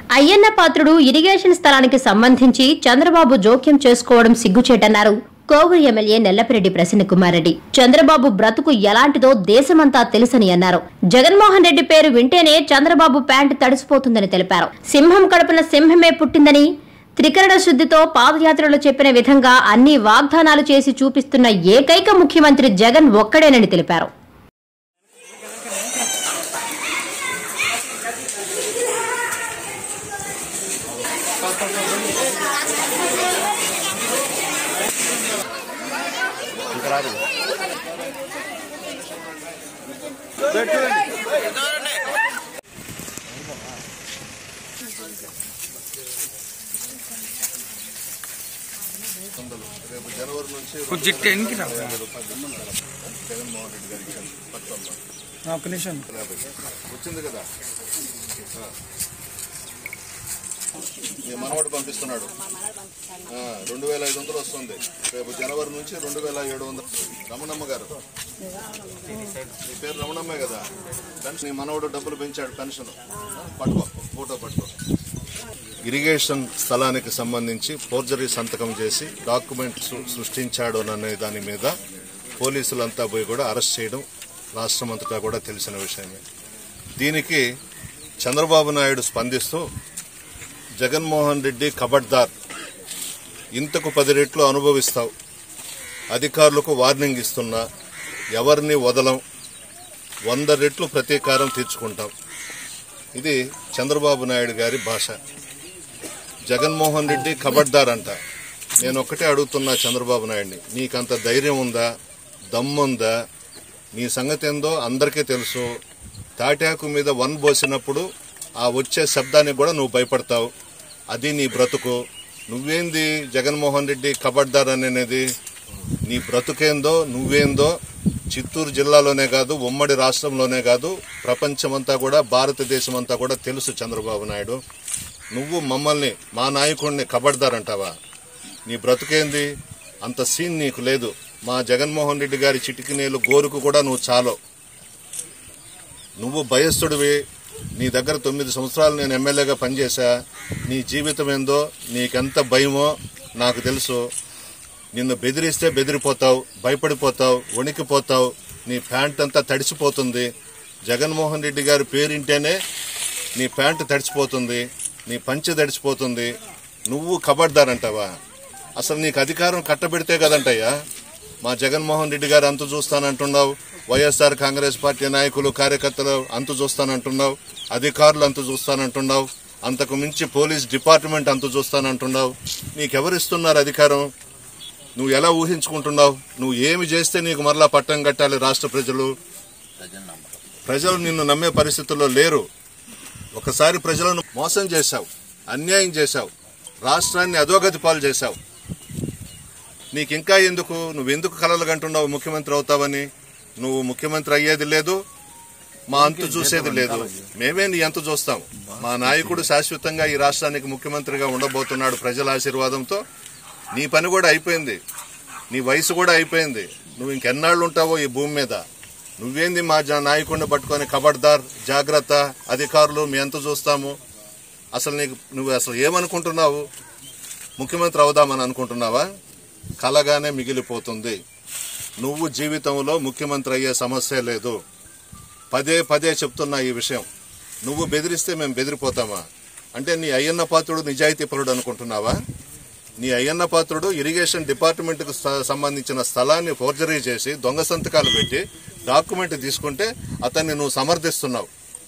అయ్యన్న పాత్రుడు irrigation స్థలానికి సంబంధించి చంద్రబాబు జోక్యం చేసుకోవడం సిగ్గుచేటన్నారు కోవూరు ఎమ్మెల్యే నెల్లపిరెడ్డి ప్రసన్నకుమార్ రెడ్డి చంద్రబాబు బ్రతుకు ఎలాంటిదో దేశమంతా తెలుసని అన్నారు జగన్మోహన్ రెడ్డి పేరు వింటేనే చంద్రబాబు ప్యాంటు తడిసిపోతుందని తెలిపారు సింహం కడుపున సింహమే పుట్టిందని త్రికరణ శుద్ధితో పాదయాత్రలో చెప్పిన విధంగా అన్ని వాగ్దానాలు చేసి చూపిస్తున్న ఏకైక ముఖ్యమంత్రి జగన్ ఒక్కడేనని తెలిపారు కొంచెం టెన్కి రా ఒక నిమిషం వచ్చింది కదా ఆ. మీ మనవాడు పంపిస్తున్నాడు ఆ, రెండు వేల ఐదు వందలు వస్తుంది రేపు జనవరి నుంచి రెండు వేల ఏడు వందలు రమణమ్మ గారు మీ పేరు రమణమ్మే కదా పెన్షన్ నీ మనవడు డబ్బులు పెంచాడు పెన్షన్ పట్టుకో ఫోటో పట్టుకో ఇరిగేషన్ స్థలానికి సంబంధించి ఫోర్జరీ సంతకం చేసి డాక్యుమెంట్స్ సృష్టించాడు అనే దాని మీద పోలీసులంతా పోయి కూడా అరెస్ట్ చేయడం రాష్ట్రం అంతటా కూడా తెలిసిన విషయమే దీనికి చంద్రబాబు నాయుడు స్పందిస్తూ జగన్మోహన్ రెడ్డి కబడ్దార్ ఇంతకు పది రెట్లు అనుభవిస్తావు అధికారులకు వార్నింగ్ ఇస్తున్నా ఎవరిని వదలం వంద రెట్లు ప్రతీకారం తీర్చుకుంటాం ఇది చంద్రబాబు నాయుడు గారి భాష జగన్మోహన్ రెడ్డి కబడ్దార్ అంట నేను ఒక్కటే అడుగుతున్నా చంద్రబాబు నాయుడిని నీకంత ధైర్యం ఉందా దమ్ముందా నీ సంగతి ఏందో అందరికీ తెలుసు తాటాకు మీద వన్ పోసినప్పుడు ఆ వచ్చే శబ్దానికి కూడా నువ్వు భయపడతావు అది నీ బ్రతుకు నువ్వేంది జగన్మోహన్ రెడ్డి కబడ్దార్ అనేది నీ బ్రతుకేందో నువ్వేందో చిత్తూరు జిల్లాలోనే కాదు ఉమ్మడి రాష్ట్రంలోనే కాదు ప్రపంచమంతా కూడా భారతదేశం అంతా కూడా తెలుసు చంద్రబాబు నాయుడు నువ్వు మమ్మల్ని మా నాయకుడిని కబడ్దార్ అంటావా నీ బ్రతుకేంది అంత సీన్ నీకు లేదు మా జగన్మోహన్ రెడ్డి గారి చిటికినేలు గోరుకు కూడా నువ్వు చాలో నువ్వు భయస్థుడివి నీ దగ్గర తొమ్మిది సంవత్సరాలు నేను ఎమ్మెల్యేగా పనిచేశా నీ జీవితం ఏందో నీకెంత భయమో నాకు తెలుసు నిన్ను బెదిరిస్తే బెదిరిపోతావు భయపడిపోతావు వణికిపోతావు నీ ప్యాంట్ అంతా తడిసిపోతుంది జగన్మోహన్ రెడ్డి గారి పేరింటేనే నీ ప్యాంటు తడిసిపోతుంది నీ పంచె తడిసిపోతుంది నువ్వు కబడ్దారంటావా అసలు నీకు అధికారం కట్టబెడితే కదంటయ్యా మా జగన్మోహన్ రెడ్డి గారు అంతు చూస్తానంటున్నావు వైఎస్ఆర్ కాంగ్రెస్ పార్టీ నాయకులు కార్యకర్తలు అంతు చూస్తానంటున్నావు అధికారులు అంతు చూస్తానంటున్నావు అంతకు మించి పోలీస్ డిపార్ట్మెంట్ అంతు చూస్తానంటున్నావు నీకెవరిస్తున్నారు అధికారం నువ్వు ఎలా ఊహించుకుంటున్నావు నువ్వు ఏమి చేస్తే నీకు మరలా పట్టం కట్టాలి రాష్ట్ర ప్రజలు ప్రజలు నిన్ను నమ్మే పరిస్థితుల్లో లేరు ఒకసారి ప్రజలను మోసం చేశావు అన్యాయం చేశావు రాష్ట్రాన్ని అధోగతి పాలు చేశావు నీకు ఇంకా ఎందుకు నువ్వు ఎందుకు కలలు కంటున్నావు ముఖ్యమంత్రి అవుతావని నువ్వు ముఖ్యమంత్రి అయ్యేది లేదు మా అంతు చూసేది లేదు మేమే నీ అంతు చూస్తాం మా నాయకుడు శాశ్వతంగా ఈ రాష్ట్రానికి ముఖ్యమంత్రిగా ఉండబోతున్నాడు ప్రజల ఆశీర్వాదంతో నీ పని కూడా అయిపోయింది నీ వయసు కూడా అయిపోయింది నువ్వు ఇంకెన్నాళ్ళు ఉంటావో ఈ భూమి మీద నువ్వేంది మా జా- నాయకుడిని పట్టుకొని కబడ్దార్ జాగ్రత్త అధికారులు మీ అంతు చూస్తాము అసలు నీకు నువ్వు అసలు ఏమనుకుంటున్నావు ముఖ్యమంత్రి అవుదామని అనుకుంటున్నావా కలగానే మిగిలిపోతుంది నువ్వు జీవితంలో ముఖ్యమంత్రి అయ్యే సమస్య లేదు పదే పదే చెప్తున్నా ఈ విషయం నువ్వు బెదిరిస్తే మేము బెదిరిపోతామా అంటే నీ అయ్యన్న పాత్రుడు నిజాయితీ పరుడు అనుకుంటున్నావా నీ అయ్యన్న పాత్రుడు ఇరిగేషన్ డిపార్ట్మెంట్కు స- సంబంధించిన స్థలాన్ని ఫోర్జరీ చేసి దొంగ సంతకాలు పెట్టి డాక్యుమెంట్ తీసుకుంటే అతన్ని నువ్వు సమర్థిస్తున్నావు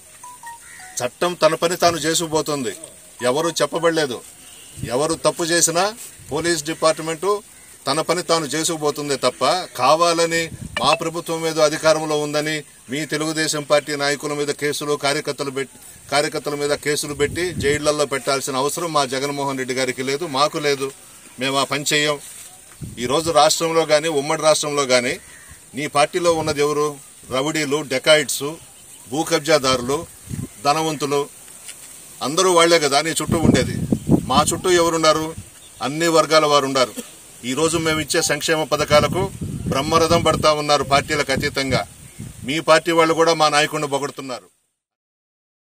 చట్టం తన పని తాను చేసుకుపోతుంది ఎవరు చెప్పబడలేదు ఎవరు తప్పు చేసినా పోలీస్ డిపార్ట్మెంటు తన పని తాను చేసుకుపోతుంది తప్ప కావాలని మా ప్రభుత్వం మీద అధికారంలో ఉందని మీ తెలుగుదేశం పార్టీ నాయకుల మీద కేసులు కార్యకర్తలు పెట్టి కార్యకర్తల మీద కేసులు పెట్టి జైళ్లలో పెట్టాల్సిన అవసరం మా జగన్మోహన్ రెడ్డి గారికి లేదు మాకు లేదు మేము ఆ పని చెయ్యం ఈ రోజు రాష్ట్రంలో కానీ ఉమ్మడి రాష్ట్రంలో కానీ నీ పార్టీలో ఉన్నది ఎవరు రౌడీలు డెకాయిట్స్ భూ కబ్జాదారులు ధనవంతులు అందరూ వాళ్లే కదా నీ చుట్టూ ఉండేది మా చుట్టూ ఎవరున్నారు అన్ని వర్గాల వారు ఉన్నారు ఈ రోజు మేము ఇచ్చే సంక్షేమ పథకాలకు బ్రహ్మరథం పడతా ఉన్నారు పార్టీలకు అతీతంగా మీ పార్టీ వాళ్ళు కూడా మా నాయకుడిని పొగడుతున్నారు